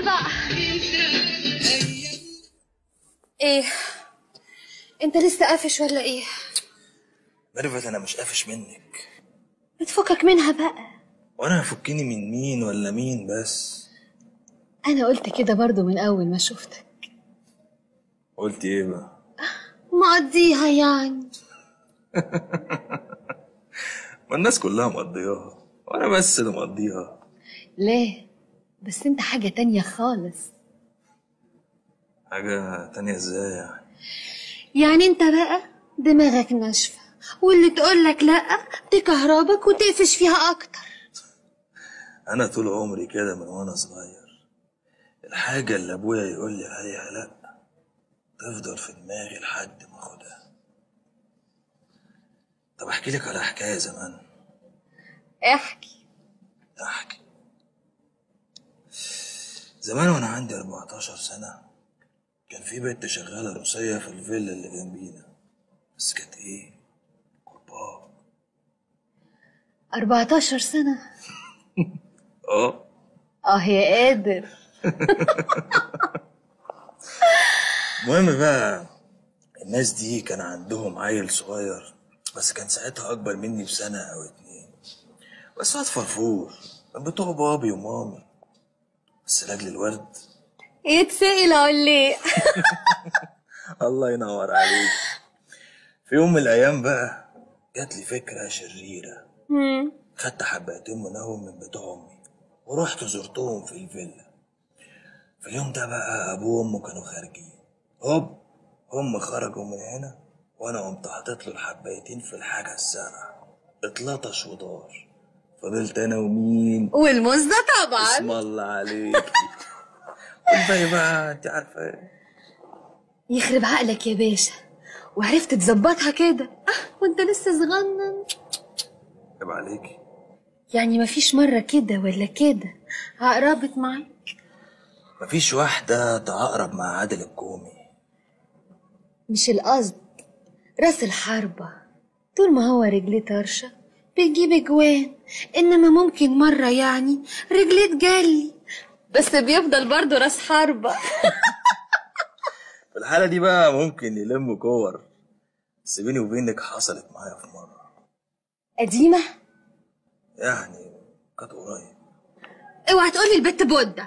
بقى ايه انت لسه قافش ولا ايه ميرفت انا مش قافش منك بتفكك منها بقى وانا هفكني من مين ولا مين بس انا قلت كده برضو من اول ما شفتك قلت ايه بقى مقضيها يعني ما الناس كلها مقضياها وانا بس اللي مقضيها ليه بس انت حاجة تانية خالص حاجة تانية ازاي يعني يعني انت بقى دماغك ناشفة واللي تقولك لأ تكهربك وتقفش فيها أكتر انا طول عمري كده من وانا صغير الحاجة اللي ابويا يقول لي عليها لا تفضل في دماغي لحد ما اخدها طب احكي لك على حكاية زمان احكي احكي زمان وانا عندي 14 سنة كان في بنت شغالة روسية في الفيلا اللي جنبينا بس كانت ايه كبار 14 سنة اه اه يا قادر المهم بقى الناس دي كان عندهم عيل صغير بس كان ساعتها اكبر مني بسنة او اتنين بس واد فرفور من بتوع بابي ومامي بس لاجل الورد يتسأل عليه الله ينور عليك في يوم من الايام بقى جات لي فكرة شريرة خدت حبايتين منهم من بتوع امي ورحت زرتهم في الفيلا في اليوم ده بقى ابوه وامه كانوا خارجين هوب هم خرجوا من هنا وانا قمت حاطط له الحبايتين في الحاجة الساقعة اتلطش ودار فضلت انا ومين والموز ده طبعا اسم الله عليك والباقي بقى انت عارفة ايه يخرب عقلك يا باشا وعرفت تظبطها كده اه وانت لسه صغنن عيب عليكي يعني مفيش مرة كده ولا كده عقربت معاك مفيش واحدة تعقرب مع عادل الكومي مش القصد راس الحربة طول ما هو رجليه طرشة بيجيب اجوان انما ممكن مرة يعني رجليه تجلي بس بيفضل برضه راس حربة في الحالة دي بقى ممكن يلموا كور بس بيني وبينك حصلت معايا في مرة قديمة يعني كانت قريب اوعى تقولي البت بودة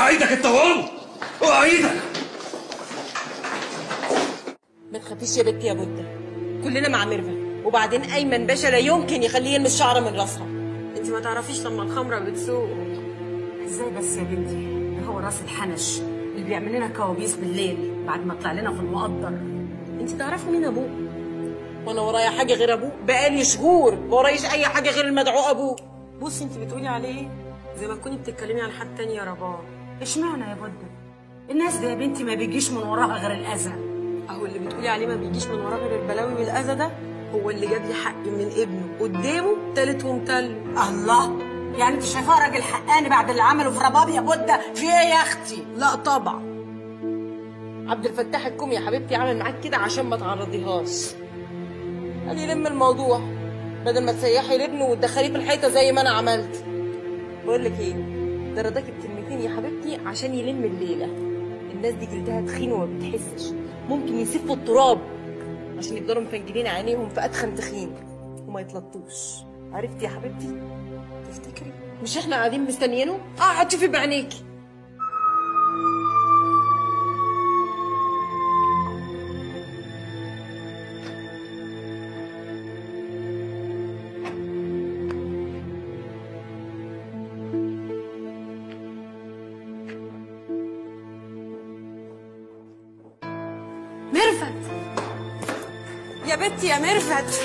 اوعى ايدك انت وهو اوعى ايدك ما تخافيش يا بنتي يا بودة كلنا مع ميرفت وبعدين ايمن باشا لا يمكن يخليه يلمس شعره من راسها انت ما تعرفيش لما الخمره بتسوق ازاي بس يا بنتي ده هو راس الحنش اللي بيعمل لنا كوابيس بالليل بعد ما طلع لنا في المقدر انت تعرفوا مين ابوه وانا ورايا حاجه غير ابوه بقالي شهور ما ورايش اي حاجه غير المدعو ابوه بصي انت بتقولي عليه زي ما تكوني بتتكلمي عن حد تاني يا رباب اشمعنى يا بده الناس دي يا بنتي ما بيجيش من وراها غير الاذى اهو اللي بتقولي عليه ما بيجيش من وراه غير البلاوي والاذى ده هو اللي جاب لي حقي من ابنه قدامه تالت ومتل الله يعني انت شايفاه راجل حقاني بعد اللي عمله في رباب يا بده في ايه يا اختي لا طبعا عبد الفتاح الكومي يا حبيبتي عمل معاك كده عشان ما تعرضيهاش قال يلم الموضوع بدل ما تسيحي لابنه وتدخليه في الحيطه زي ما انا عملت بقول لك ايه ده رضاكي بكلمتين يا حبيبتي عشان يلم الليله الناس دي جلدها تخين وما بتحسش ممكن يسفوا التراب عشان يفضلوا مفنجلين عينيهم في ادخن تخين وما يتلطوش عرفتي يا حبيبتي تفتكري مش احنا قاعدين مستنيينه اه هتشوفي بعينيكي ميرفت يا بنتي يا ميرفت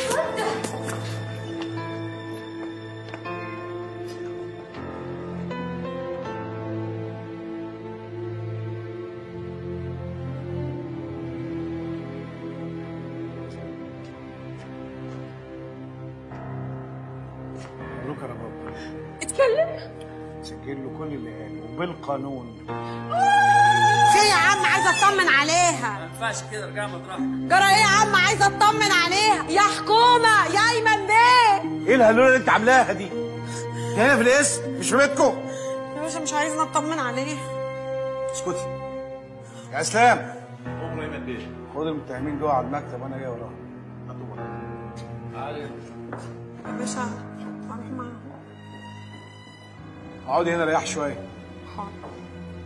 مبروك يا رباب اتكلم سجل له كل اللي قاله وبالقانون في يا عم عايزه اطمن عليها ما ينفعش كده ارجع مطرحك جرى ايه يا عم عايزه اطمن عليها يا حكومه يا ايمن بيه ايه الهلوله اللي انت عاملاها دي؟ دي هنا في الاسم مش في بيتكم يا باشا مش عايزه اطمن عليها اسكتي يا اسلام عمر ايمن بيه خد المتهمين دول على المكتب وانا جاي وراهم هاتوا بره. تعالى يا باشا اروح معاها اقعدي هنا ريح شويه حاضر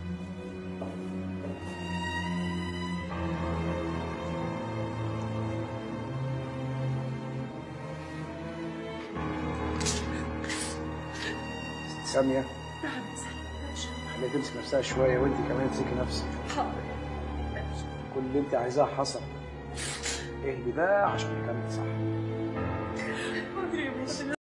ساميه خليها تمسك نفسها شويه وانت كمان امسكي نفسك كل اللي انت عايزاه حصل اهدي بقى عشان نكمل صح